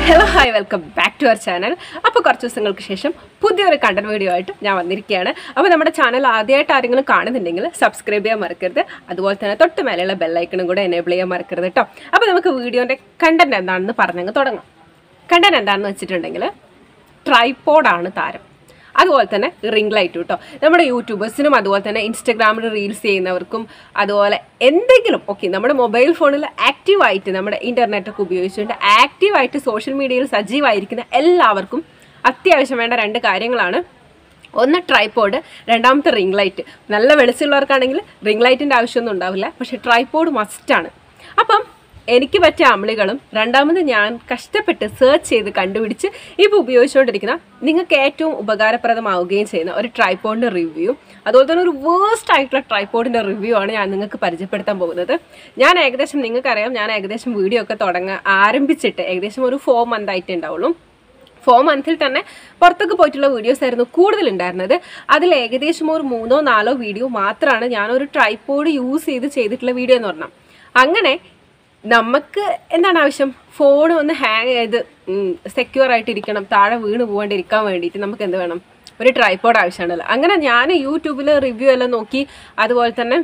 Hello hi welcome back to our channel അപ്പോൾ കുറച്ച് ദിവസങ്ങൾക്ക് ശേഷം പുതിയൊരു കണ്ടന്റ് വീഡിയോ ആയിട്ട് ഞാൻ വന്നിരിക്കുകയാണ് അപ്പോൾ നമ്മുടെ ചാനൽ ആദ്യമായിട്ട് ആരെങ്കിലും കാണുന്നുണ്ടെങ്കിൽ സബ്സ്ക്രൈബ് ചെയ്യാൻ മറക്കരുത് അതുപോലെ തന്നെ തൊട്ട് മേലെയുള്ള ബെല്ലൈക്കണും കൂടെ എനേബിൾ ചെയ്യാൻ മറക്കരുത് കേട്ടോ അപ്പോൾ നമുക്ക് വീഡിയോൻ്റെ കണ്ടന്റ് എന്താണെന്ന് പറഞ്ഞങ്ങ് തുടങ്ങാം കണ്ടന്റ് എന്താണെന്ന് വെച്ചിട്ടുണ്ടെങ്കിൽ ട്രൈപ്പോഡാണ് താരം അതുപോലെ തന്നെ റിംഗ് ലൈറ്റ് കേട്ടോ നമ്മുടെ യൂട്യൂബേഴ്സിനും അതുപോലെ തന്നെ ഇൻസ്റ്റഗ്രാമിൽ റീൽസ് ചെയ്യുന്നവർക്കും അതുപോലെ എന്തെങ്കിലും ഓക്കെ നമ്മുടെ മൊബൈൽ ഫോണിൽ ആക്റ്റീവായിട്ട് നമ്മുടെ ഇൻ്റർനെറ്റ് ഒക്കെ ഉപയോഗിച്ചുകൊണ്ട് ആക്റ്റീവായിട്ട് സോഷ്യൽ മീഡിയയിൽ സജീവമായിരിക്കുന്ന എല്ലാവർക്കും അത്യാവശ്യം വേണ്ട രണ്ട് കാര്യങ്ങളാണ് ഒന്ന് ട്രൈപ്പോഡ് രണ്ടാമത്തെ റിംഗ് ലൈറ്റ് നല്ല വെളിച്ചമുള്ളവർക്കാണെങ്കിൽ റിംഗ് ലൈറ്റിൻ്റെ ആവശ്യമൊന്നും ഉണ്ടാവില്ല പക്ഷേ ട്രൈപ്പോഡ് മസ്റ്റാണ് അപ്പം എനിക്ക് പറ്റിയ അമ്ലികളും രണ്ടാമത് ഞാൻ കഷ്ടപ്പെട്ട് സെർച്ച് ചെയ്ത് കണ്ടുപിടിച്ച് ഇപ്പോൾ ഉപയോഗിച്ചുകൊണ്ടിരിക്കുന്ന നിങ്ങൾക്ക് ഏറ്റവും ഉപകാരപ്രദമാവുകയും ചെയ്യുന്ന ഒരു ട്രൈപ്പോഡിൻ്റെ റിവ്യൂ അതുപോലെ തന്നെ ഒരു വേസ്റ്റ് ആയിട്ടുള്ള ട്രൈപ്പോഡിൻ്റെ റിവ്യൂ ആണ് ഞാൻ നിങ്ങൾക്ക് പരിചയപ്പെടുത്താൻ പോകുന്നത് ഞാൻ ഏകദേശം നിങ്ങൾക്കറിയാം ഞാൻ ഏകദേശം വീഡിയോ ഒക്കെ തുടങ്ങാൻ ആരംഭിച്ചിട്ട് ഏകദേശം ഒരു ഫോർ മന്ത് ആയിട്ടേ ഉണ്ടാവുള്ളൂ ഫോർ മന്തിൽ തന്നെ പുറത്തൊക്കെ പോയിട്ടുള്ള വീഡിയോസ് ആയിരുന്നു കൂടുതൽ ഉണ്ടായിരുന്നത് അതിൽ ഏകദേശം ഒരു മൂന്നോ നാലോ വീഡിയോ മാത്രമാണ് ഞാനൊരു ട്രൈപ്പോഡ് യൂസ് ചെയ്ത് ചെയ്തിട്ടുള്ള വീഡിയോ എന്ന് പറഞ്ഞാൽ അങ്ങനെ നമുക്ക് എന്താണ് ആവശ്യം ഫോൺ ഒന്ന് ഹാങ് ചെയ്ത് സെക്യൂർ ആയിട്ട് ഇരിക്കണം താഴെ വീണ് പോകാണ്ടിരിക്കാൻ വേണ്ടിയിട്ട് നമുക്ക് എന്ത് വേണം ഒരു ട്രൈപ്പോഡ് ആവശ്യമാണല്ലോ അങ്ങനെ ഞാൻ യൂട്യൂബിൽ റിവ്യൂ എല്ലാം നോക്കി അതുപോലെ തന്നെ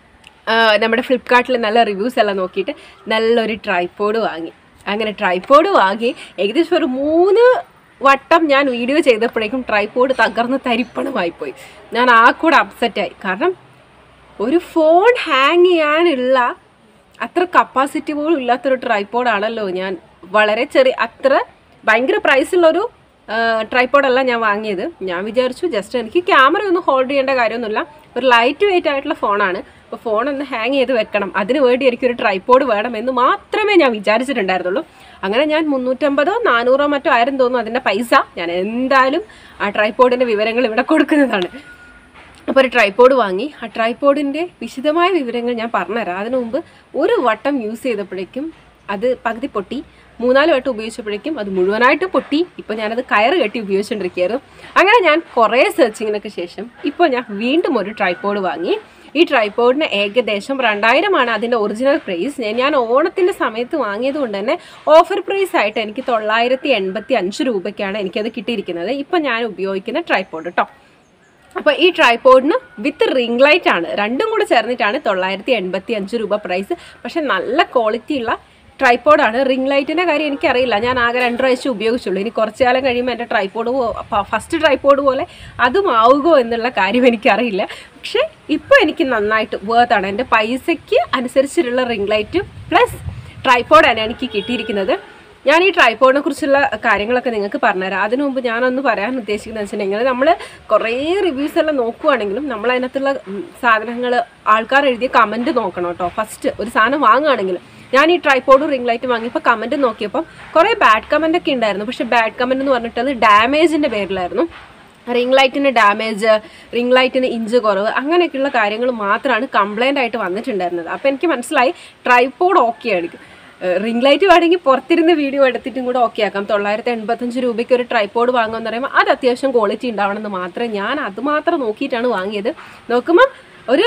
ആ, നമ്മുടെ ഫ്ലിപ്കാർട്ടിൽ നല്ല റിവ്യൂസ് എല്ലാം നോക്കിയിട്ട് നല്ലൊരു ട്രൈപ്പോഡ് വാങ്ങി അങ്ങനെ ട്രൈപ്പോഡ് വാങ്ങി ഏകദേശം ഒരു മൂന്ന് വട്ടം ഞാൻ വീഡിയോ ചെയ്തപ്പോഴേക്കും ട്രൈപ്പോഡ് തകർന്ന് തരിപ്പണമായി പോയി ഞാൻ ആ കൂടെ അപ്സെറ്റായി കാരണം ഒരു ഫോൺ ഹാങ് ചെയ്യാനുള്ള അത്ര കപ്പാസിറ്റി പോലും ഇല്ലാത്തൊരു ട്രൈപ്പോഡാണല്ലോ ഞാൻ വളരെ ചെറിയ അത്ര ഭയങ്കര പ്രൈസുള്ളൊരു ട്രൈപ്പോഡല്ല ഞാൻ വാങ്ങിയത് ഞാൻ വിചാരിച്ചു ജസ്റ്റ് എനിക്ക് ക്യാമറ ഒന്നും ഹോൾഡ് ചെയ്യേണ്ട കാര്യമൊന്നുമില്ല ഒരു ലൈറ്റ് വെയിറ്റ് ആയിട്ടുള്ള ഫോണാണ് അപ്പോൾ ഫോൺ ഒന്ന് ഹാങ് ചെയ്ത് വെക്കണം അതിന് വേണ്ടി എനിക്കൊരു ട്രൈപ്പോഡ് വേണം എന്ന് മാത്രമേ ഞാൻ വിചാരിച്ചിട്ടുണ്ടായിരുന്നുള്ളൂ അങ്ങനെ ഞാൻ മുന്നൂറ്റമ്പതോ നാനൂറോ മറ്റോ ആയിരം തോന്നുന്നു അതിൻ്റെ പൈസ ഞാൻ എന്തായാലും ആ ട്രൈപ്പോഡിൻ്റെ വിവരങ്ങൾ ഇവിടെ കൊടുക്കുന്നതാണ് അപ്പോൾ ഒരു ട്രൈപ്പോഡ് വാങ്ങി ആ ട്രൈപ്പോഡിൻ്റെ വിശദമായ വിവരങ്ങൾ ഞാൻ പറഞ്ഞുതരാം അതിനു മുമ്പ് ഒരു വട്ടം യൂസ് ചെയ്തപ്പോഴേക്കും അത് പകുതി പൊട്ടി മൂന്നാല് വട്ടം ഉപയോഗിച്ചപ്പോഴേക്കും അത് മുഴുവനായിട്ട് പൊട്ടി ഇപ്പോൾ ഞാനത് കയറ് കെട്ടി ഉപയോഗിച്ചുകൊണ്ടിരിക്കുകയായിരുന്നു അങ്ങനെ ഞാൻ കുറേ സെർച്ചിങ്ങിനൊക്കെ ശേഷം ഇപ്പോൾ ഞാൻ വീണ്ടും ഒരു ട്രൈപ്പോഡ് വാങ്ങി ഈ ട്രൈപ്പോഡിന് ഏകദേശം രണ്ടായിരമാണ് അതിൻ്റെ ഒറിജിനൽ പ്രൈസ് ഞാൻ ഓണത്തിൻ്റെ സമയത്ത് വാങ്ങിയത് കൊണ്ട് തന്നെ ഓഫർ പ്രൈസ് ആയിട്ട് എനിക്ക് തൊള്ളായിരത്തി എൺപത്തി അഞ്ച് രൂപയ്ക്കാണ് എനിക്കത് കിട്ടിയിരിക്കുന്നത് ഇപ്പം ഞാൻ ഉപയോഗിക്കുന്ന ട്രൈപ്പോഡ് കേട്ടോ അപ്പോൾ ഈ ട്രൈപ്പോഡിന് വിത്ത് റിംഗ് ലൈറ്റ് ആണ് രണ്ടും കൂടെ ചേർന്നിട്ടാണ് തൊള്ളായിരത്തി എൺപത്തി അഞ്ച് രൂപ പ്രൈസ് പക്ഷെ നല്ല ക്വാളിറ്റി ഉള്ള ട്രൈപ്പോഡാണ് റിംഗ് ലൈറ്റിൻ്റെ കാര്യം എനിക്കറിയില്ല ഞാൻ ആകെ രണ്ട് പ്രാവശ്യം ഉപയോഗിച്ചുള്ളൂ ഇനി കുറച്ച് കാലം കഴിയുമ്പോൾ എൻ്റെ ട്രൈപ്പോഡ് ഫസ്റ്റ് ട്രൈപ്പോഡ് പോലെ അതും ആവുകയോ എന്നുള്ള കാര്യം എനിക്കറിയില്ല പക്ഷേ ഇപ്പോൾ എനിക്ക് നന്നായിട്ട് വേർത്താണ് എൻ്റെ പൈസയ്ക്ക് അനുസരിച്ചിട്ടുള്ള റിംഗ് ലൈറ്റ് പ്ലസ് ട്രൈപ്പോഡാണ് എനിക്ക് കിട്ടിയിരിക്കുന്നത് ഞാൻ ഈ ട്രൈപ്പോഡിനെ കുറിച്ചുള്ള കാര്യങ്ങളൊക്കെ നിങ്ങൾക്ക് പറഞ്ഞുതരാം അതിനു മുമ്പ് ഞാനൊന്ന് പറയാൻ ഉദ്ദേശിക്കുന്നത് വെച്ചിട്ടുണ്ടെങ്കിൽ നമ്മൾ കുറേ റിവ്യൂസ് എല്ലാം നോക്കുവാണെങ്കിലും നമ്മൾ അതിനകത്തുള്ള സാധനങ്ങൾ ആൾക്കാർ എഴുതിയ കമൻറ്റ് നോക്കണം കേട്ടോ ഫസ്റ്റ് ഒരു സാധനം വാങ്ങുകയാണെങ്കിൽ ഞാൻ ഈ ട്രൈപ്പോഡും റിംഗ് ലൈറ്റും വാങ്ങിയപ്പോൾ കമൻറ്റ് നോക്കിയപ്പം കുറേ ബാഡ് കമൻ്റ് ഒക്കെ ഉണ്ടായിരുന്നു പക്ഷേ ബാഡ് കമൻറ്റ് എന്ന് പറഞ്ഞിട്ട് അത് ഡാമേജിൻ്റെ പേരിലായിരുന്നു റിംഗ് ലൈറ്റിന് ഡാമേജ് റിംഗ് ലൈറ്റിന് ഇഞ്ച് കുറവ് അങ്ങനെയൊക്കെയുള്ള കാര്യങ്ങൾ മാത്രമാണ് കംപ്ലൈൻ്റ് ആയിട്ട് വന്നിട്ടുണ്ടായിരുന്നത് അപ്പോൾ എനിക്ക് മനസ്സിലായി ട്രൈപ്പോഡ് ഓക്കെ ആയിരിക്കും റിംഗ് ലൈറ്റ് വേണമെങ്കിൽ പുറത്തിരുന്ന് വീഡിയോ എടുത്തിട്ടും കൂടെ ഓക്കെ ആക്കാം തൊള്ളായിരത്തി എൺപത്തഞ്ച് രൂപയ്ക്ക് ഒരു ട്രൈപ്പോഡ് വാങ്ങുമെന്ന് പറയുമ്പോൾ അത് അത്യാവശ്യം ക്വാളിറ്റി ഉണ്ടാവണമെന്ന് മാത്രമേ ഞാൻ അത് മാത്രം നോക്കിയിട്ടാണ് വാങ്ങിയത് നോക്കുമ്പോൾ ഒരു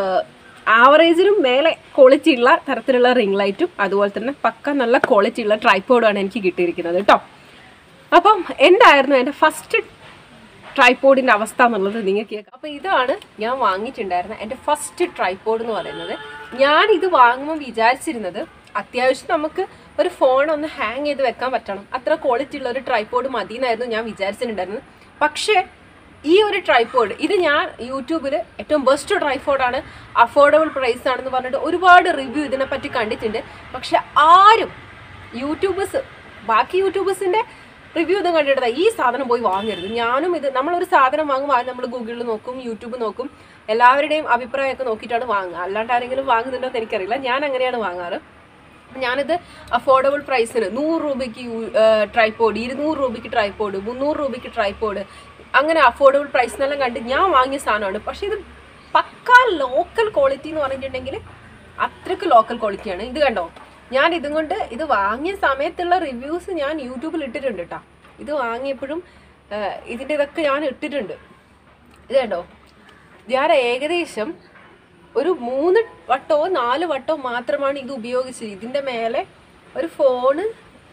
ആവറേജിനും മേലെ ക്വാളിറ്റി ഉള്ള തരത്തിലുള്ള റിംഗ് ലൈറ്റും അതുപോലെ തന്നെ പക്ക നല്ല ക്വാളിറ്റി ഉള്ള ട്രൈപ്പോഡുമാണ് എനിക്ക് കിട്ടിയിരിക്കുന്നത് കേട്ടോ അപ്പം എന്തായിരുന്നു എൻ്റെ ഫസ്റ്റ് ട്രൈപ്പോഡിൻ്റെ അവസ്ഥ എന്നുള്ളത് നിങ്ങൾക്ക് കേൾക്കാം അപ്പോൾ ഇതാണ് ഞാൻ വാങ്ങിയിട്ടുണ്ടായിരുന്ന എൻ്റെ ഫസ്റ്റ് ട്രൈപ്പോഡ് എന്ന് പറയുന്നത് ഞാൻ ഇത് വാങ്ങുമ്പോൾ വിചാരിച്ചിരുന്നത് അത്യാവശ്യം നമുക്ക് ഒരു ഫോൺ ഒന്ന് ഹാങ് ചെയ്ത് വെക്കാൻ പറ്റണം അത്ര ക്വാളിറ്റി ഉള്ള ഒരു ട്രൈപ്പോഡ് മതി എന്നായിരുന്നു ഞാൻ വിചാരിച്ചിട്ടുണ്ടായിരുന്നത് പക്ഷേ ഈ ഒരു ട്രൈപ്പോഡ് ഇത് ഞാൻ യൂട്യൂബിൽ ഏറ്റവും ബെസ്റ്റ് ട്രൈപ്പോഡാണ് അഫോർഡബിൾ പ്രൈസ് ആണെന്ന് പറഞ്ഞിട്ട് ഒരുപാട് റിവ്യൂ ഇതിനെപ്പറ്റി കണ്ടിട്ടുണ്ട് പക്ഷെ ആരും യൂട്യൂബേഴ്സ് ബാക്കി യൂട്യൂബേഴ്സിൻ്റെ റിവ്യൂ ഒന്നും കണ്ടിട്ടില്ല ഈ സാധനം പോയി വാങ്ങരുത് ഞാനും ഇത് നമ്മളൊരു സാധനം വാങ്ങുമ്പോൾ ആദ്യം നമ്മൾ ഗൂഗിളിൽ നോക്കും യൂട്യൂബ് നോക്കും എല്ലാവരുടെയും അഭിപ്രായമൊക്കെ നോക്കിയിട്ടാണ് വാങ്ങുക അല്ലാണ്ട് ആരെങ്കിലും വാങ്ങുന്നുണ്ടോ എന്ന് എനിക്കറിയില്ല ഞാൻ അങ്ങനെയാണ് വാങ്ങാറ് ഞാനിത് അഫോർഡബിൾ പ്രൈസിന് നൂറ് രൂപയ്ക്ക് ട്രൈപ്പോഡ് ഇരുന്നൂറ് രൂപയ്ക്ക് ട്രൈപ്പോഡ് മുന്നൂറ് രൂപയ്ക്ക് ട്രൈപ്പോഡ് അങ്ങനെ അഫോർഡബിൾ പ്രൈസിനെല്ലാം കണ്ട് ഞാൻ വാങ്ങിയ സാധനമാണ് പക്ഷേ ഇത് പക്കാ ലോക്കൽ ക്വാളിറ്റി എന്ന് പറഞ്ഞിട്ടുണ്ടെങ്കിൽ അത്രയ്ക്ക് ലോക്കൽ ക്വാളിറ്റിയാണ് ഇത് കണ്ടോ ഞാൻ ഇതും കൊണ്ട് ഇത് വാങ്ങിയ സമയത്തുള്ള റിവ്യൂസ് ഞാൻ യൂട്യൂബിൽ ഇട്ടിട്ടുണ്ട് കേട്ടോ ഇത് വാങ്ങിയപ്പോഴും ആ, ഇതിൻ്റെ ഇതൊക്കെ ഞാൻ ഇട്ടിട്ടുണ്ട് ഇത് കണ്ടോ ഞാൻ ഏകദേശം ഒരു മൂന്ന് വട്ടമോ നാല് വട്ടമോ മാത്രമാണ് ഇത് ഉപയോഗിച്ചത് ഇതിൻ്റെ മേലെ ഒരു ഫോണ്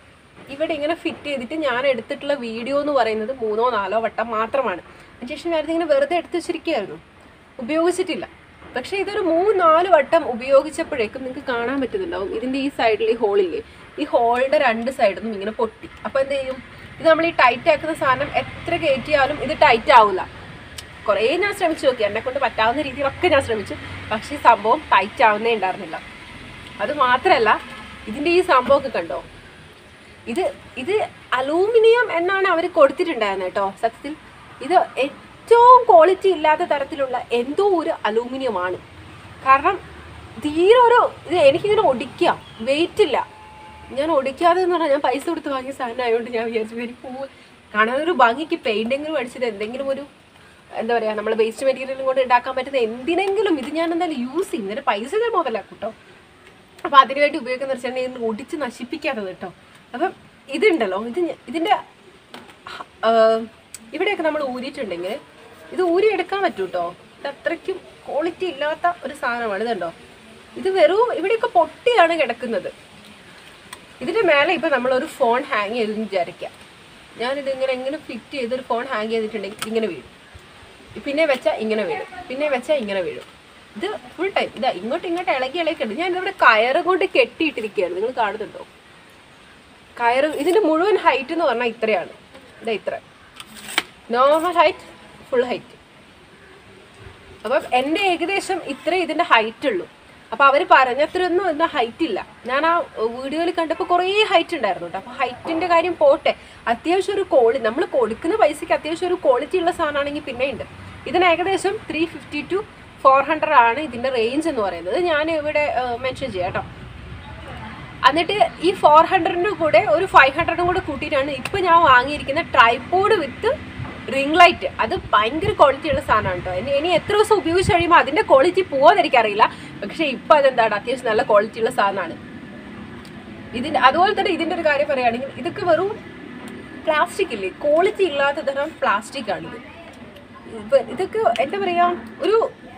ഇവിടെ ഇങ്ങനെ ഫിറ്റ് ചെയ്തിട്ട് ഞാൻ എടുത്തിട്ടുള്ള വീഡിയോ എന്ന് പറയുന്നത് മൂന്നോ നാലോ വട്ടം മാത്രമാണ് അതിനുശേഷം ഞാൻ ഇങ്ങനെ വെറുതെ എടുത്ത് വെച്ചിരിക്കുകയായിരുന്നു ഉപയോഗിച്ചിട്ടില്ല പക്ഷേ ഇതൊരു മൂന്ന് നാല് വട്ടം ഉപയോഗിച്ചപ്പോഴേക്കും നിങ്ങൾക്ക് കാണാൻ പറ്റുന്നുണ്ടാവും ഇതിൻ്റെ ഈ സൈഡിൽ ഈ ഹോളില്ലേ ഈ ഹോളിൻ്റെ രണ്ട് സൈഡിൽ നിന്നും ഇങ്ങനെ പൊട്ടി അപ്പോൾ എന്ത് ചെയ്യും ഇത് നമ്മൾ ഈ ടൈറ്റ് ആക്കുന്ന സാധനം എത്ര കയറ്റിയാലും ഇത് ടൈറ്റ് ആവില്ല കുറേ ഞാൻ ശ്രമിച്ചു നോക്കി എന്നെ കൊണ്ട് പറ്റാവുന്ന രീതിയിലൊക്കെ ഞാൻ ശ്രമിച്ചു പക്ഷേ ഈ സംഭവം ടൈറ്റ് ആവുന്നേ ഉണ്ടായിരുന്നില്ല അത് മാത്രമല്ല ഇതിൻ്റെ ഈ സംഭവമൊക്കെ കണ്ടോ ഇത് ഇത് അലൂമിനിയം എന്നാണ് അവർ കൊടുത്തിട്ടുണ്ടായിരുന്നത് കേട്ടോ സത്യത്തിൽ ഇത് ഏറ്റവും ക്വാളിറ്റി ഇല്ലാത്ത തരത്തിലുള്ള എന്തോ ഒരു അലൂമിനിയമാണ് കാരണം തീരെ ഒരു ഇത് എനിക്കിങ്ങനെ ഒടിക്കാം വെയിറ്റ് ഇല്ല ഞാൻ ഒടിക്കാതെ എന്ന് പറഞ്ഞാൽ ഞാൻ പൈസ കൊടുത്ത് വാങ്ങിയ സാധനം ആയതുകൊണ്ട് ഞാൻ വിചാരിച്ചു എനിക്ക് പൂ കാണാൻ ഒരു ഭംഗിക്ക് പെയിന്റെങ്കിലും അടിച്ചത് എന്തെങ്കിലും ഒരു എന്താ പറയുക നമ്മൾ വേസ്റ്റ് മെറ്റീരിയലും കൊണ്ട് ഉണ്ടാക്കാൻ പറ്റുന്ന എന്തിനെങ്കിലും ഇത് ഞാൻ എന്തായാലും യൂസ് ചെയ്യും എന്നിട്ട് പൈസ ഞാൻ മുതലാക്കും കേട്ടോ അപ്പൊ അതിനുവേണ്ടി ഉപയോഗിക്കുന്ന വെച്ചിട്ടുണ്ടെങ്കിൽ ഒടിച്ച് നശിപ്പിക്കാത്തത് കേട്ടോ അപ്പം ഇതുണ്ടല്ലോ ഇത് ഞ- ഇതിന്റെ ഹ- ആ, ഇവിടെയൊക്കെ നമ്മൾ ഊരിയിട്ടുണ്ടെങ്കിൽ ഇത് ഊരി എടുക്കാൻ പറ്റൂ കേട്ടോ ഇത് അത്രയ്ക്കും ക്വാളിറ്റി ഇല്ലാത്ത ഒരു സാധനമാണ് ഇതുണ്ടോ ഇത് വെറും ഇവിടെയൊക്കെ പൊട്ടിയാണ് കിടക്കുന്നത് ഇതിന്റെ മേലെ ഇപ്പൊ നമ്മൾ ഒരു ഫോൺ ഹാങ് ചെയ്തെന്ന് വിചാരിക്കാം ഞാനിത് ഇങ്ങനെ എങ്ങനെ ഫിറ്റ് ചെയ്ത് ഒരു ഫോൺ ഹാങ് ചെയ്തിട്ടുണ്ടെങ്കിൽ ഇങ്ങനെ വീഴും പിന്നെ വെച്ചാൽ ഇങ്ങനെ വീഴും പിന്നെ വെച്ചാൽ ഇങ്ങനെ വീഴും ഇത് ഫുൾ ടൈം ഇതാ ഇങ്ങോട്ട് ഇങ്ങോട്ട് ഇളകി ഇളകിണ്ട് ഞാൻ ഇവിടെ കയറ് കൊണ്ട് കെട്ടിയിട്ടിരിക്കുകയാണ് നിങ്ങൾ കാണുന്നുണ്ടോ കയറ് ഇതിന്റെ മുഴുവൻ ഹൈറ്റ് എന്ന് പറഞ്ഞാൽ ഇത്രയാണ് ഇതാ ഇത്ര നോർമൽ ഹൈറ്റ് ഫുൾ ഹൈറ്റ് അപ്പം എൻ്റെ ഏകദേശം ഇത്രേ ഇതിന്റെ ഹൈറ്റ് ഉള്ളൂ അപ്പൊ അവർ പറഞ്ഞത്രയൊന്നും എന്താ ഹൈറ്റ് ഇല്ല ഞാൻ ആ വീഡിയോയിൽ കണ്ടപ്പോൾ കുറേ ഹൈറ്റ് ഉണ്ടായിരുന്നു കേട്ടോ അപ്പൊ ഹൈറ്റിന്റെ കാര്യം പോട്ടെ അത്യാവശ്യം ഒരു ക്വാളിറ്റി നമ്മൾ കൊടുക്കുന്ന പൈസയ്ക്ക് അത്യാവശ്യം ഒരു ക്വാളിറ്റി ഉള്ള സാധനമാണെങ്കിൽ പിന്നെ ഉണ്ട് ഇതിന് ഏകദേശം three fifty two four hundred ആണ് ഇതിന്റെ റേഞ്ച് എന്ന് പറയുന്നത് ഞാൻ ഇവിടെ മെൻഷൻ ചെയ്യാം കേട്ടോ എന്നിട്ട് ഈ ഫോർ ഹൺഡ്രഡിൻ്റെ കൂടെ ഒരു ഫൈവ് ഹൺഡ്രഡും കൂടെ കൂട്ടിയിട്ടാണ് ഇപ്പം ഞാൻ വാങ്ങിയിരിക്കുന്ന ട്രൈപോഡ് വിത്ത് റിംഗ് ലൈറ്റ് അത് ഭയങ്കര ക്വാളിറ്റി ഉള്ള സാധനമാണ് കേട്ടോ ഇനി ഇനി എത്ര ദിവസം ഉപയോഗിച്ച് കഴിയുമ്പോൾ അതിൻ്റെ ക്വാളിറ്റി പോകാൻ എനിക്കറിയില്ല പക്ഷേ ഇപ്പം അതെന്താണ് അത്യാവശ്യം നല്ല ക്വാളിറ്റി ഉള്ള സാധനമാണ് ഇതിൻ്റെ അതുപോലെ തന്നെ ഇതിൻ്റെ ഒരു കാര്യം പറയുകയാണെങ്കിൽ ഇതൊക്കെ വെറും പ്ലാസ്റ്റിക് ഇല്ലേ ക്വാളിറ്റി ഇല്ലാത്ത തരം പ്ലാസ്റ്റിക് ആണിത് ഇപ്പൊ ഇതൊക്കെ എന്താ പറയുക ഒരു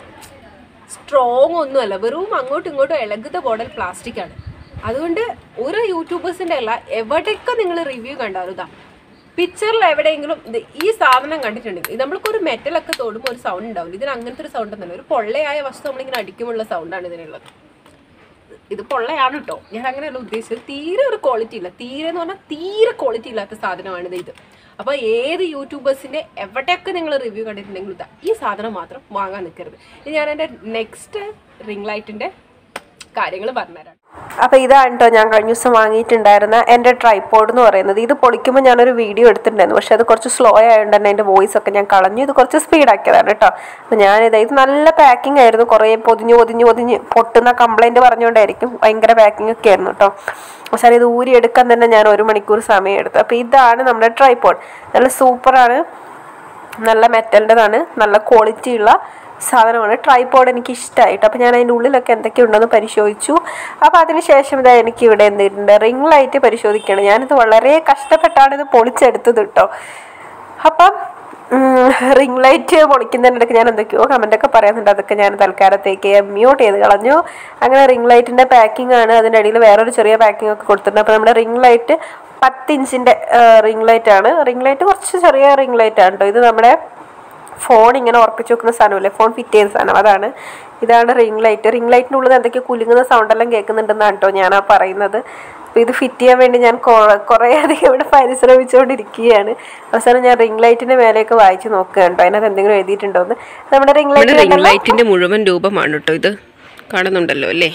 സ്ട്രോങ് ഒന്നുമല്ല വെറും അങ്ങോട്ടും ഇങ്ങോട്ടും ഇളകുന്ന മോഡൽ പ്ലാസ്റ്റിക് ആണ് അതുകൊണ്ട് ഒരു യൂട്യൂബേഴ്സിന്റെ അല്ല എവിടെയൊക്കെ നിങ്ങൾ റിവ്യൂ കണ്ടാലും ഇതാ പിക്ചറിൽ എവിടെയെങ്കിലും ഇത് ഈ സാധനം കണ്ടിട്ടുണ്ടെങ്കിൽ നമ്മൾക്കൊരു മെറ്റലൊക്കെ തൊടുമ്പോൾ ഒരു സൗണ്ട് ഉണ്ടാവില്ല ഇതിന് അങ്ങനത്തെ ഒരു സൗണ്ട് ഒന്നുമില്ല ഒരു പൊള്ളയായ വസ്തു നമ്മളിങ്ങനെ അടിക്കുമ്പോഴുള്ള സൗണ്ടാണ് ഇതിനുള്ളത് ഇത് പൊള്ളയാണ് കേട്ടോ ഞാൻ അങ്ങനെയല്ല ഉദ്ദേശിച്ചത് തീരെ ഒരു ക്വാളിറ്റി ഇല്ല തീരെ എന്ന് പറഞ്ഞാൽ തീരെ ക്വാളിറ്റി ഇല്ലാത്ത സാധനമാണ് ഇത് അപ്പോൾ ഏത് യൂട്യൂബേഴ്സിന്റെ എവിടെയൊക്കെ നിങ്ങൾ റിവ്യൂ കണ്ടിട്ടുണ്ടെങ്കിലും ഇതാ ഈ സാധനം മാത്രം വാങ്ങാൻ നിൽക്കരുത് ഇനി ഞാൻ എൻ്റെ നെക്സ്റ്റ് റിംഗ് ലൈറ്റിന്റെ കാര്യങ്ങൾ പറഞ്ഞുതരാം അപ്പോൾ ഇതാണ് കേട്ടോ ഞാൻ കഴിഞ്ഞ ദിവസം വാങ്ങിയിട്ടുണ്ടായിരുന്ന എൻ്റെ ട്രൈപ്പോഡ് എന്ന് പറയുന്നത് ഇത് പൊളിക്കുമ്പോൾ ഞാനൊരു വീഡിയോ എടുത്തിട്ടുണ്ടായിരുന്നു പക്ഷേ അത് കുറച്ച് സ്ലോ ആയതുകൊണ്ട് തന്നെ എൻ്റെ വോയിസ് ഒക്കെ ഞാൻ കളഞ്ഞു ഇത് കുറച്ച് സ്പീഡാക്കിയതാണ് കേട്ടോ അപ്പോൾ ഞാനിത് ഇത് നല്ല പാക്കിംഗ് ആയിരുന്നു കുറേ പൊതിഞ്ഞ് പൊതിഞ്ഞ് പൊതിഞ്ഞ് പൊട്ടുന്ന കംപ്ലൈൻറ്റ് പറഞ്ഞുകൊണ്ടായിരിക്കും ഭയങ്കര പാക്കിംഗ് ഒക്കെ ആയിരുന്നു കേട്ടോ പക്ഷേ ഇത് ഊരി എടുക്കാൻ തന്നെ ഞാൻ ഒരു മണിക്കൂർ സമയം എടുത്തു അപ്പോൾ ഇതാണ് നമ്മുടെ ട്രൈപ്പോഡ് നല്ല സൂപ്പറാണ് നല്ല മെറ്റലിൻ്റെതാണ് നല്ല ക്വാളിറ്റി ഉള്ള സാധനമാണ് ട്രൈപോഡ് എനിക്ക് ഇഷ്ടമായിട്ട് അപ്പോൾ ഞാൻ അതിൻ്റെ ഉള്ളിലൊക്കെ എന്തൊക്കെ ഉണ്ടെന്ന് പരിശോധിച്ചു അപ്പോൾ അതിന് ശേഷം ഇതാ എനിക്ക് ഇവിടെ എന്തിട്ടുണ്ട് റിംഗ് ലൈറ്റ് പരിശോധിക്കണം ഞാനിത് വളരെ കഷ്ടപ്പെട്ടാണ് ഇത് പൊളിച്ചെടുത്തത് കേട്ടോ അപ്പം റിംഗ് ലൈറ്റ് പൊളിക്കുന്നതിനിടയ്ക്ക് ഞാൻ എന്തൊക്കെയോ കമൻ്റൊക്കെ പറയുന്നുണ്ട് അതൊക്കെ ഞാൻ തൽക്കാലത്തേക്ക് മ്യൂട്ട് ചെയ്ത് കളഞ്ഞു അങ്ങനെ റിംഗ് ലൈറ്റിൻ്റെ പാക്കിംഗ് ആണ് അതിൻ്റെ അടിയിൽ വേറൊരു ചെറിയ പാക്കിംഗ് ഒക്കെ കൊടുത്തിട്ടുണ്ട് അപ്പോൾ നമ്മുടെ റിംഗ് ലൈറ്റ് പത്ത് ഇഞ്ചിൻ്റെ റിംഗ് ലൈറ്റ് ആണ് റിംഗ് ലൈറ്റ് കുറച്ച് ചെറിയ റിംഗ് ലൈറ്റ് ആണ് കേട്ടോ ഇത് നമ്മുടെ ഫോൺ ഇങ്ങനെ ഉറപ്പിച്ച് വെക്കുന്ന സാധനമല്ലേ ഫോൺ ഫിറ്റ് ചെയ്ത സാധനം അതാണ് ഇതാണ് റിംഗ് ലൈറ്റ് റിംഗ് ലൈറ്റിൻ്റെ ഉള്ളിൽ എന്തൊക്കെയോ കുലുങ്ങുന്ന സൗണ്ട് എല്ലാം കേൾക്കുന്നുണ്ടെന്നാണ് കേട്ടോ ഞാൻ ആ പറയുന്നത് അപ്പോൾ ഇത് ഫിറ്റ് ചെയ്യാൻ വേണ്ടി ഞാൻ കൊ- കുറേ അധികം ഇവിടെ പരിശ്രമിച്ചുകൊണ്ടിരിക്കുകയാണ് അവസാനം ഞാൻ റിംഗ് ലൈറ്റിൻ്റെ മേലെയൊക്കെ വായിച്ച് നോക്കുകയാണ് കേട്ടോ അതിനകത്ത് എന്തെങ്കിലും എഴുതിയിട്ടുണ്ടോ എന്ന് നമ്മുടെ റിംഗ് നമ്മുടെ റിംഗ് ലൈറ്റ് ലൈറ്റിന്റെ മുഴുവൻ രൂപമാണ് കേട്ടോ ഇത് കാണുന്നുണ്ടല്ലോ അല്ലേ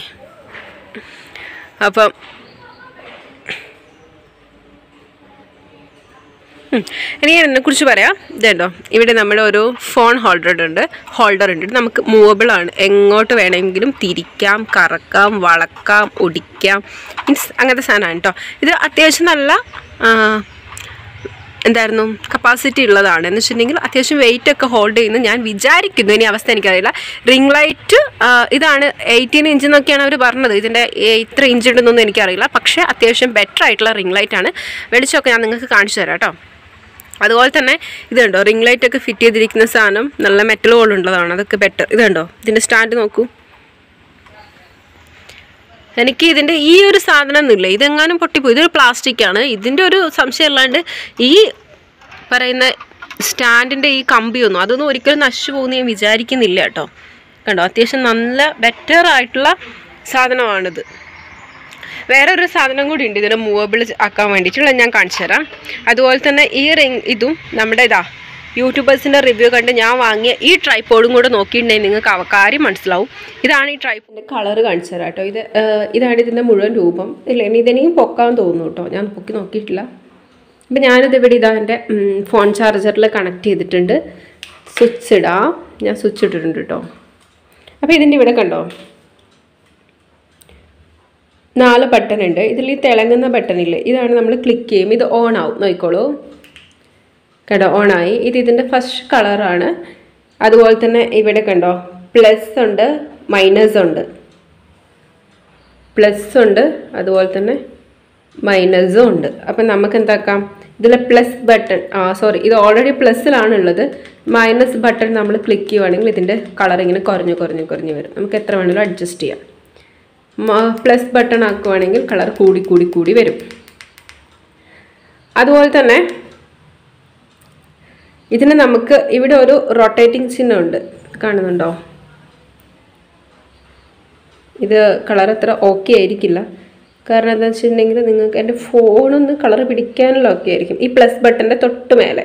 അപ്പം ഉം. ഇനി ഞാൻ എന്നെ കുറിച്ച് പറയാം ഇതുണ്ടോ ഇവിടെ നമ്മുടെ ഒരു ഫോൺ ഹോൾഡർ ഉണ്ട് ഹോൾഡർ ഉണ്ട് ഇത് നമുക്ക് മൂവബിൾ ആണ് എങ്ങോട്ട് വേണമെങ്കിലും തിരിക്കാം കറക്കാം വളക്കാം ഒടിക്കാം മീൻസ് അങ്ങനത്തെ സാധനമാണ് കേട്ടോ ഇത് അത്യാവശ്യം നല്ല ആ, എന്തായിരുന്നു കപ്പാസിറ്റി ഉള്ളതാണ് എന്ന് വെച്ചിട്ടുണ്ടെങ്കിൽ അത്യാവശ്യം വെയിറ്റ് ഒക്കെ ഹോൾഡ് ചെയ്യുന്നു ഞാൻ വിചാരിക്കുന്നു ഇനി അവസ്ഥ എനിക്കറിയില്ല റിംഗ് ലൈറ്റ് ഇതാണ് എയ്റ്റീൻ ഇഞ്ച് എന്നൊക്കെയാണ് അവർ പറഞ്ഞത് ഇതിൻ്റെ ഇത്ര ഇഞ്ച് ഉണ്ടെന്നൊന്നും എനിക്കറിയില്ല പക്ഷേ അത്യാവശ്യം ബെറ്റർ ആയിട്ടുള്ള റിംഗ് ലൈറ്റ് ആണ് വെളിച്ചമൊക്കെ ഞാൻ നിങ്ങൾക്ക് കാണിച്ചു തരാം കേട്ടോ അതുപോലെ തന്നെ ഇതുണ്ടോ റിംഗ് ലൈറ്റ് ഒക്കെ ഫിറ്റ് ചെയ്തിരിക്കുന്ന സാധനം നല്ല മെറ്റൽ കൊണ്ടുള്ളതാണ് അതൊക്കെ ബെറ്റർ ഇതുണ്ടോ ഇതിൻ്റെ സ്റ്റാൻഡ് നോക്കൂ എനിക്ക് ഇതിൻ്റെ ഈ ഒരു സാധനം ഒന്നുമില്ല ഇതെങ്ങാനും പൊട്ടിപ്പോയി ഇതൊരു പ്ലാസ്റ്റിക് ആണ് ഇതിൻ്റെ ഒരു സംശയം അല്ലാണ്ട് ഈ പറയുന്ന സ്റ്റാൻഡിൻ്റെ ഈ കമ്പിയൊന്നും അതൊന്നും ഒരിക്കലും നശിച്ചു പോകുന്ന ഞാൻ വിചാരിക്കുന്നില്ല കേട്ടോ കണ്ടോ അത്യാവശ്യം നല്ല ബെറ്റർ ആയിട്ടുള്ള സാധനമാണിത് വേറെ ഒരു സാധനം കൂടി ഉണ്ട് ഇതിനെ മൂവബിൾ ആക്കാൻ വേണ്ടിയിട്ടുള്ള ഞാൻ കാണിച്ചു തരാം അതുപോലെ തന്നെ ഈ റിങ് ഇതും നമ്മുടെ ഇതാ യൂട്യൂബേഴ്സിൻ്റെ റിവ്യൂ കണ്ട് ഞാൻ വാങ്ങിയ ഈ ട്രൈപ്പോഡും കൂടെ നോക്കിയിട്ടുണ്ടെങ്കിൽ നിങ്ങൾക്ക് അവ കാര്യം മനസ്സിലാവും ഇതാണ് ഈ ട്രൈപ്പിൻ്റെ കളർ കാണിച്ചു തരാം കേട്ടോ ഇത് ഏഹ്, ഇതാണ് ഇതിൻ്റെ മുഴുവൻ രൂപം ഇല്ല ഇനി ഇതിനെയും പൊക്കാൻ തോന്നുന്നു കേട്ടോ ഞാൻ പൊക്കി നോക്കിയിട്ടില്ല അപ്പം ഞാനിത് ഇവിടെ ഇതാ എൻ്റെ ഫോൺ ചാർജറിൽ കണക്ട് ചെയ്തിട്ടുണ്ട് സ്വിച്ച് ഇടാം ഞാൻ സ്വിച്ച് ഇട്ടിട്ടുണ്ട് കേട്ടോ അപ്പോൾ ഇതിൻ്റെ ഇവിടെ കണ്ടോ നാല് ബട്ടൺ ഉണ്ട് ഇതിൽ ഈ തിളങ്ങുന്ന ബട്ടൺ ഇല്ലേ ഇതാണ് നമ്മൾ ക്ലിക്ക് ചെയ്യും ഇത് ഓൺ ആവും നോക്കിക്കോളൂ കേട്ടോ ഓണായി ഇത് ഇതിൻ്റെ ഫസ്റ്റ് കളറാണ് അതുപോലെ തന്നെ ഇവിടെ കണ്ടോ പ്ലസ് ഉണ്ട് മൈനസ് ഉണ്ട് പ്ലസ് ഉണ്ട് അതുപോലെ തന്നെ മൈനസും ഉണ്ട് അപ്പം നമുക്ക് എന്താക്കാം ഇതിലെ പ്ലസ് ബട്ടൺ ആ സോറി ഇത് ഓൾറെഡി പ്ലസ്സിലാണ് ഉള്ളത് മൈനസ് ബട്ടൺ നമ്മൾ ക്ലിക്ക് ചെയ്യുവാണെങ്കിൽ ഇതിൻ്റെ കളർ ഇങ്ങനെ കുറഞ്ഞ് കുറഞ്ഞ് കുറഞ്ഞ് വരും നമുക്ക് എത്ര വേണമെങ്കിലും അഡ്ജസ്റ്റ് ചെയ്യാം പ്ലസ് ബട്ടൺ ആക്കുവാണെങ്കിൽ കളർ കൂടി കൂടി കൂടി വരും അതുപോലെ തന്നെ ഇതിന് നമുക്ക് ഇവിടെ ഒരു റൊട്ടേറ്റിംഗ് ചിഹ്നം ഉണ്ട് കാണുന്നുണ്ടോ ഇത് കളർ അത്ര ഓക്കെ ആയിരിക്കില്ല കാരണം എന്താ വെച്ചിട്ടുണ്ടെങ്കിൽ നിങ്ങൾക്ക് എൻ്റെ ഫോണൊന്ന് കളർ പിടിക്കാനുള്ള ഒക്കെ ആയിരിക്കും ഈ പ്ലസ് ബട്ടൻ്റെ തൊട്ട് മേലെ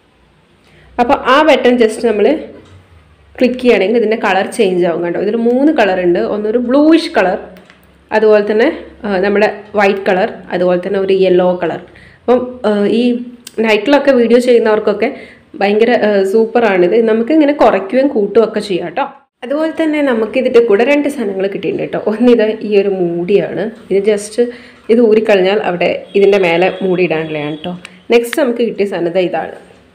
അപ്പോൾ ആ ബട്ടൺ ജസ്റ്റ് നമ്മൾ ക്ലിക്ക് ചെയ്യുകയാണെങ്കിൽ ഇതിൻ്റെ കളർ ചേഞ്ച് ആവും കണ്ടോ ഇതിൽ മൂന്ന് കളർ ഉണ്ട് ഒന്നൊരു ബ്ലൂയിഷ് കളർ അതുപോലെ തന്നെ ആ, നമ്മുടെ വൈറ്റ് കളർ അതുപോലെ തന്നെ ഒരു യെല്ലോ കളർ അപ്പം ആ, ഈ നൈറ്റിലൊക്കെ വീഡിയോ ചെയ്യുന്നവർക്കൊക്കെ ഭയങ്കര സൂപ്പറാണിത് നമുക്ക് ഇങ്ങനെ കുറയ്ക്കുകയും കൂട്ടുകയും ഒക്കെ ചെയ്യാം കേട്ടോ അതുപോലെ തന്നെ നമുക്ക് ഇതിൻ്റെ കൂടെ രണ്ട് സാധനങ്ങൾ കിട്ടിയിട്ടുണ്ട് കേട്ടോ ഒന്നിത് ഈ ഒരു മൂടിയാണ് ഇത് ജസ്റ്റ് ഇത് ഊരിക്കളഞ്ഞാൽ അവിടെ ഇതിൻ്റെ മേലെ മൂടി ഇടാനുള്ളതാണ് കേട്ടോ നെക്സ്റ്റ് നമുക്ക് കിട്ടിയ സാധനം ദാ ഇതാണ്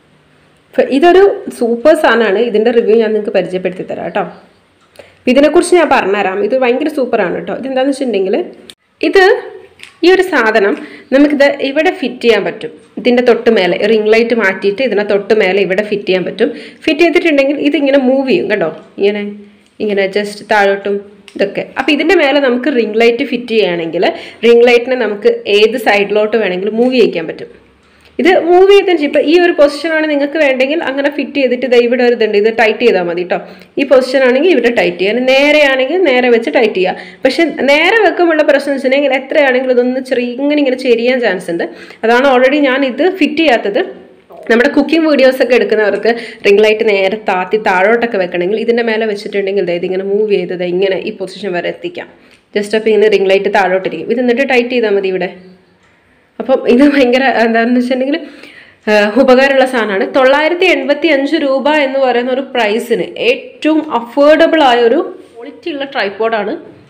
ഫ- ഇതൊരു സൂപ്പർ സാധനമാണ് ഇതിൻ്റെ റിവ്യൂ ഞാൻ നിങ്ങൾക്ക് പരിചയപ്പെടുത്തി തരാം കേട്ടോ അപ്പം ഇതിനെക്കുറിച്ച് ഞാൻ പറഞ്ഞുതരാം ഇത് ഭയങ്കര സൂപ്പറാണ് കേട്ടോ ഇതെന്താണെന്ന് വെച്ചിട്ടുണ്ടെങ്കിൽ ഇത് ഈ ഒരു സാധനം നമുക്കിത് ഇവിടെ ഫിറ്റ് ചെയ്യാൻ പറ്റും ഇതിൻ്റെ തൊട്ട് മേലെ റിംഗ് ലൈറ്റ് മാറ്റിയിട്ട് ഇതിനെ തൊട്ട് മേലെ ഇവിടെ ഫിറ്റ് ചെയ്യാൻ പറ്റും ഫിറ്റ് ചെയ്തിട്ടുണ്ടെങ്കിൽ ഇതിങ്ങനെ മൂവ് ചെയ്യും കണ്ടോ ഇങ്ങനെ ഇങ്ങനെ ജസ്റ്റ് താഴോട്ടും ഇതൊക്കെ അപ്പോൾ ഇതിൻ്റെ മേലെ നമുക്ക് റിംഗ് ലൈറ്റ് ഫിറ്റ് ചെയ്യുകയാണെങ്കിൽ റിംഗ് ലൈറ്റിനെ നമുക്ക് ഏത് സൈഡിലോട്ട് വേണമെങ്കിലും മൂവ് ചെയ്യിക്കാൻ പറ്റും ഇത് മൂവ് ചെയ്തതിന് ശേഷം ഇപ്പം ഈ ഒരു പൊസിഷനാണ് നിങ്ങൾക്ക് വേണ്ടെങ്കിൽ അങ്ങനെ ഫിറ്റ് ചെയ്തിട്ട് ദേ ഇവിടെ ഒരു ഇതുണ്ട് ഇത് ടൈറ്റ് ചെയ്താൽ മതി കേട്ടോ ഈ പൊസിഷൻ ആണെങ്കിൽ ഇവിടെ ടൈറ്റ് ചെയ്യുക നേരെ ആണെങ്കിൽ നേരെ വെച്ച് ടൈറ്റ് ചെയ്യുക പക്ഷെ നേരെ വെക്കുമ്പോഴുള്ള പ്രശ്നം എന്ന് വെച്ചിട്ടുണ്ടെങ്കിൽ എത്രയാണെങ്കിലും ഇതൊന്ന് ചെറിയ ഇങ്ങനെ ഇങ്ങനെ ചെരിയാൻ ചാൻസ് ഉണ്ട് അതാണ് ഓൾറെഡി ഞാൻ ഇത് ഫിറ്റ് ചെയ്യാത്തത് നമ്മുടെ കുക്കിംഗ് വീഡിയോസ് ഒക്കെ എടുക്കുന്നവർക്ക് റിംഗ് ലൈറ്റ് നേരെ താത്തി താഴോട്ടൊക്കെ വെക്കണമെങ്കിൽ ഇതിൻ്റെ മേലെ വെച്ചിട്ടുണ്ടെങ്കിൽ ദേ ഇതിങ്ങനെ മൂവ് ചെയ്തത് ഇങ്ങനെ ഈ പൊസിഷൻ വരെ എത്തിക്കാം ജസ്റ്റ് അപ്പോൾ ഇങ്ങനെ റിംഗ് ലൈറ്റ് താഴോട്ടിരിക്കും ഇത് എന്നിട്ട് ടൈറ്റ് ചെയ്താൽ മതി ഇവിടെ അപ്പം ഇത് ഭയങ്കര എന്താണെന്ന് വെച്ചിട്ടുണ്ടെങ്കിൽ ഉപകാരമുള്ള സാധനമാണ് തൊള്ളായിരത്തി എൺപത്തി അഞ്ച് രൂപ എന്ന് പറയുന്ന ഒരു പ്രൈസിന് ഏറ്റവും അഫോർഡബിൾ ആയ ഒരു ക്വാളിറ്റി ഉള്ള ട്രൈപ്പോഡാണ്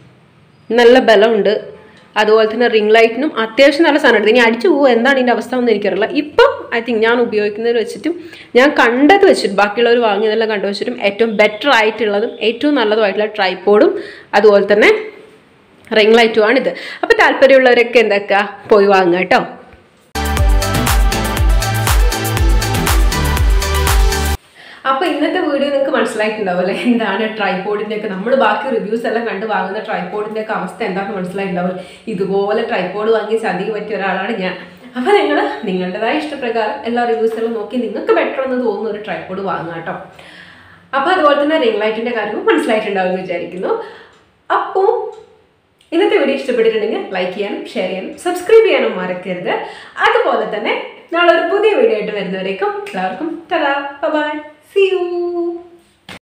നല്ല ബലമുണ്ട് അതുപോലെ തന്നെ റിംഗ് ലൈറ്റിനും അത്യാവശ്യം നല്ല സാധനമാണ് ഇനി അടിച്ചു പോകും എന്താണ് ഇതിൻ്റെ അവസ്ഥ എന്ന് എനിക്കറിയില്ല ഇപ്പം ഐ തിങ്ക് ഞാൻ ഉപയോഗിക്കുന്നതിൽ വെച്ചിട്ടും ഞാൻ കണ്ടത് വെച്ചിട്ട് ബാക്കിയുള്ളവർ വാങ്ങിയതെല്ലാം കണ്ടു വെച്ചിട്ടും ഏറ്റവും ബെറ്റർ ആയിട്ടുള്ളതും ഏറ്റവും നല്ലതുമായിട്ടുള്ള ട്രൈപ്പോഡും അതുപോലെ തന്നെ റിംഗ് ലൈറ്റുമാണിത് അപ്പോൾ താല്പര്യമുള്ളവരൊക്കെ എന്താക്കുക പോയി വാങ്ങുക കേട്ടോ അപ്പോൾ ഇന്നത്തെ വീഡിയോ നിങ്ങൾക്ക് മനസ്സിലായിട്ടുണ്ടാവും അല്ലേ എന്താണ് ട്രൈപോഡിൻ്റെ ഒക്കെ നമ്മൾ ബാക്കി റിവ്യൂസ് എല്ലാം കണ്ട് വാങ്ങുന്ന ട്രൈപോഡിൻ്റെ ഒക്കെ അവസ്ഥ എന്താണെന്ന് മനസ്സിലായിട്ടുണ്ടാവും ഇതുപോലെ ട്രൈപോഡ് വാങ്ങി ചതിക്ക് പറ്റിയ ഒരാളാണ് ഞാൻ അപ്പോൾ നിങ്ങൾ നിങ്ങളുടേതായ ഇഷ്ടപ്രകാരം എല്ലാ റിവ്യൂസ് എല്ലാം നോക്കി നിങ്ങൾക്ക് ബെറ്റർ എന്ന് തോന്നുന്ന ഒരു ട്രൈപോഡ് വാങ്ങുക കേട്ടോ അപ്പോൾ അതുപോലെ തന്നെ റിംഗ് ലൈറ്റിൻ്റെ കാര്യവും മനസ്സിലായിട്ടുണ്ടാവും എന്ന് വിചാരിക്കുന്നു അപ്പോൾ ഇന്നത്തെ വീഡിയോ ഇഷ്ടപ്പെട്ടിട്ടുണ്ടെങ്കിൽ ലൈക്ക് ചെയ്യാനും ഷെയർ ചെയ്യാനും സബ്സ്ക്രൈബ് ചെയ്യാനും മറക്കരുത് അതുപോലെ തന്നെ നാളെ ഒരു പുതിയ വീഡിയോ ആയിട്ട് വരുന്നവരേക്കും എല്ലാവർക്കും തരാ ബൈ സി യു